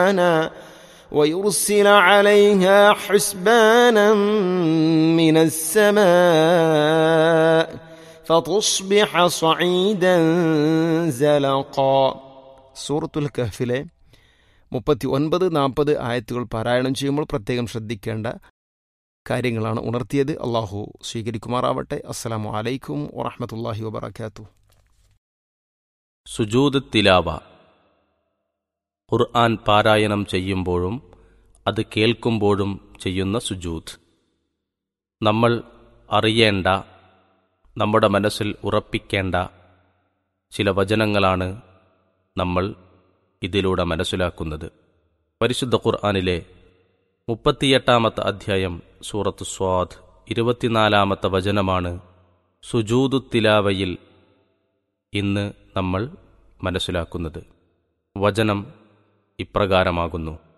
ويرسل عليها حسبانا من السماء فتصبح صعيدا زلقا സൂറത്തുൽ കഹ്ഫിലെ മുപ്പത്തി ഒൻപത് നാൽപ്പത് ആയത്തുകൾ പാരായണം ചെയ്യുമ്പോൾ പ്രത്യേകം ശ്രദ്ധിക്കേണ്ട കാര്യങ്ങളാണ് ഉണർത്തിയത് അള്ളാഹു സ്വീകരിക്കുമാറാവട്ടെ അസ്സലാമു അലൈക്കും വറഹമത്തല്ലാഹി വബർക്കാത്തു സുജൂദ് തിലാവ ഖുർആൻ പാരായണം ചെയ്യുമ്പോഴും അത് കേൾക്കുമ്പോഴും ചെയ്യുന്ന സുജൂദ് നമ്മൾ അറിയേണ്ട നമ്മുടെ മനസ്സിൽ ഉറപ്പിക്കേണ്ട ചില വചനങ്ങളാണ് നമ്മൾ ഇതിലൂടെ മനസ്സിലാക്കുന്നത് പരിശുദ്ധ ഖുർആനിലെ മുപ്പത്തിയെട്ടാമത്തെ അധ്യായം സൂറത്ത് സ്വാദ് ഇരുപത്തിനാലാമത്തെ വചനമാണ് സുജൂദു തിലാവയിൽ ഇന്ന് നമ്മൾ മനസ്സിലാക്കുന്നത് വചനം ഇപ്രകാരമാകുന്നു